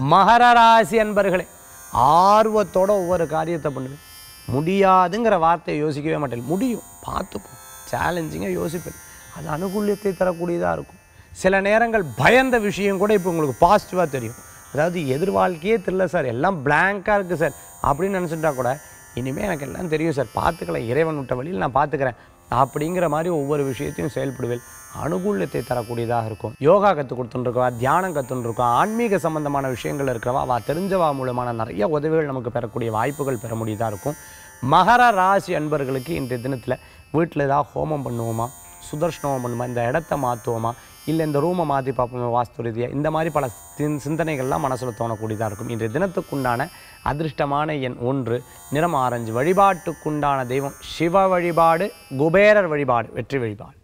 மகர ராசி அன்பர்களே ஆர்வத்தோட ஒவ்வொரு காரியத்தை பண்ணுவேன் முடியாதுங்கிற வார்த்தையை யோசிக்கவே மாட்டேன் முடியும் பார்த்துப்போம் சேலஞ்சிங்காக யோசிப்பேன் அது அனுகூல்யத்தை தரக்கூடியதாக இருக்கும் சில நேரங்கள் பயந்த விஷயம் கூட இப்போ உங்களுக்கு பாசிட்டிவாக தெரியும் அதாவது எதிர்வாழ்க்கையே தெரியல சார் எல்லாம் பிளாங்காக இருக்குது சார் அப்படின்னு நினச்சிட்டா கூட இனிமேல் எனக்கு எல்லாம் தெரியும் சார் பார்த்துக்கலாம் இறைவன் விட்ட வழியில் நான் பார்த்துக்கிறேன் அப்படிங்கிற மாதிரி ஒவ்வொரு விஷயத்தையும் செயல்படுவேன் அனுகூல்யத்தை தரக்கூடியதாக இருக்கும் யோகா கற்றுக் கொடுத்துட்டுருக்கவா தியானம் கற்றுட்டுருக்கோம் ஆன்மீக சம்பந்தமான விஷயங்கள் இருக்கிறவா அவ தெரிஞ்சவா மூலமான நிறைய உதவிகள் நமக்கு பெறக்கூடிய வாய்ப்புகள் பெற முடியதாக இருக்கும் மகர ராசி அன்பர்களுக்கு இன்றைய தினத்தில் வீட்டில் ஏதாவது ஹோமம் பண்ணுவோமா சுதர்ஷனோமம் பண்ணுமா இந்த இடத்த மாற்றுவோமா இல்லை இந்த ரூமை மாற்றி பார்ப்போமா வாஸ்து ரீதியாக இந்த மாதிரி பல சிந் சிந்தனைகள்லாம் மனசில் தோணக்கூடியதாக இருக்கும் இன்றைய தினத்துக்குண்டான அதிர்ஷ்டமான எண் ஒன்று நிறம் ஆரஞ்சு வழிபாட்டுக்குண்டான தெய்வம் சிவ வழிபாடு குபேரர் வழிபாடு வெற்றி வழிபாடு